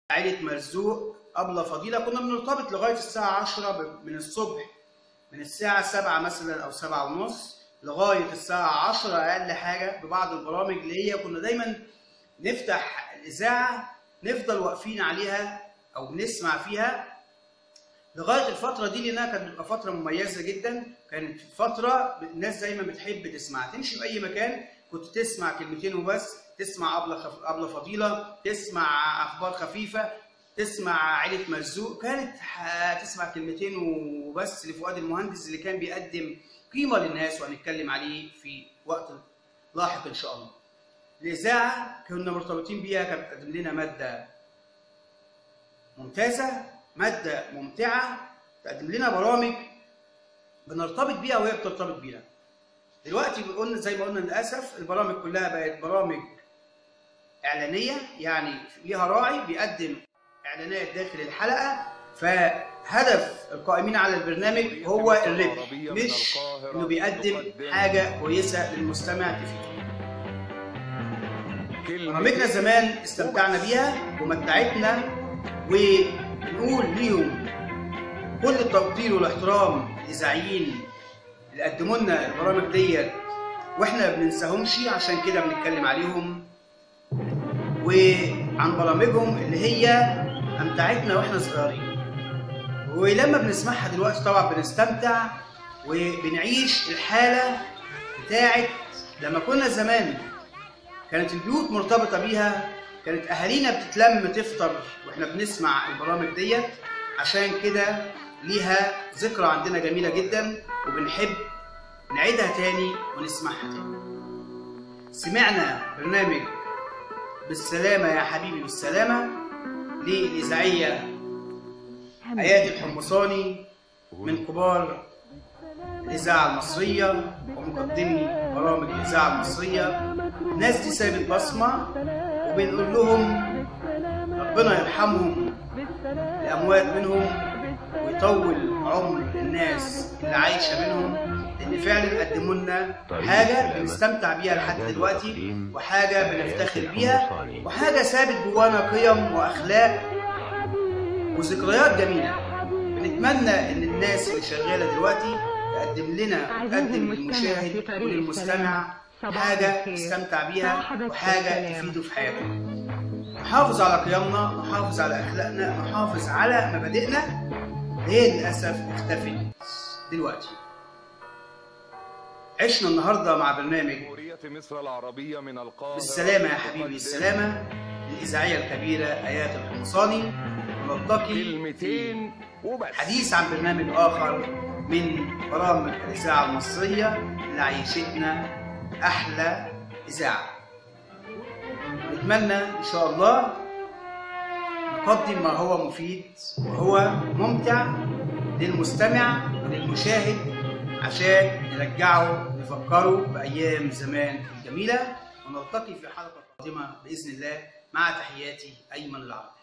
عائلة مرزوق أبلة فضيلة كنا بنرتبط لغاية الساعة 10 من الصبح من الساعة 7 مثلا أو 7 ونص لغاية الساعة 10 أقل حاجة ببعض البرامج اللي هي كنا دايما نفتح الإذاعة نفضل واقفين عليها أو نسمع فيها لغاية الفترة دي لأنها كانت بتبقى فترة مميزة جدا كانت فترة الناس دايما بتحب تسمع تمشي في أي مكان كنت تسمع كلمتين وبس تسمع أبلة خف... أبلة فضيلة تسمع أخبار خفيفة تسمع عيلة مرزوق كانت ح- تسمع كلمتين وبس لفؤاد المهندس اللي كان بيقدم قيمة للناس وهنتكلم عليه في وقت لاحق إن شاء الله. الإذاعة كنا مرتبطين بيها كانت بتقدم لنا مادة ممتازة مادة ممتعة تقدم لنا برامج بنرتبط بيها وهي بترتبط بينا. دلوقتي قلنا زي ما قلنا للأسف البرامج كلها بقت برامج إعلانية يعني ليها راعي بيقدم إعلانات داخل الحلقة فهدف القائمين على البرنامج هو الربح مش إنه بيقدم حاجة كويسة للمستمع تفيده. برامجنا زمان استمتعنا بيها ومتعتنا ونقول ليهم كل التقدير والاحترام الاذاعيين اللي قدموا لنا البرامج ديت واحنا ما بننساهمش عشان كده بنتكلم عليهم وعن برامجهم اللي هي امتعتنا واحنا صغيرين ولما بنسمعها دلوقتي طبعا بنستمتع وبنعيش الحاله بتاعت لما كنا زمان كانت البيوت مرتبطة بيها كانت أهالينا بتتلم تفطر وإحنا بنسمع البرامج ديت عشان كده ليها ذكرى عندنا جميلة جدا وبنحب نعيدها تاني ونسمعها تاني سمعنا برنامج بالسلامة يا حبيبي بالسلامة للإذاعية أيادي الحمصاني من كبار الإذاعة المصرية ومقدمي برامج الإذاعة المصرية الناس دي سابت بصمة وبنقول لهم ربنا يرحمهم الأموات منهم ويطول عمر الناس اللي عايشة منهم لأن فعلا قدموا لنا حاجة بنستمتع بيها لحد دلوقتي وحاجة بنفتخر بيها وحاجة سابت جوانا قيم وأخلاق وذكريات جميلة بنتمنى إن الناس اللي شغالة دلوقتي تقدم لنا تقدم للمشاهد وللمستمع حاجة يستمتع بيها وحاجة تفيده في حياته نحافظ على قيمنا نحافظ على أخلاقنا نحافظ على مبادئنا هي للأسف اختفت دلوقتي عشنا النهاردة مع برنامج جمهورية مصر العربية من القاهرة بالسلامة يا حبيبي بالسلامة للإذاعية الكبيرة آيات الحمصاني نلتقي في كلمتين وبس حديث عن برنامج آخر من برامج الإذاعة المصرية اللي عيشتنا أحلى إذاعة نتمنى إن شاء الله نقدم ما هو مفيد وهو ممتع للمستمع وللمشاهد عشان نرجعه نفكره بأيام زمان الجميلة ونلتقي في حلقة قادمة بإذن الله مع تحياتي أيمن العربي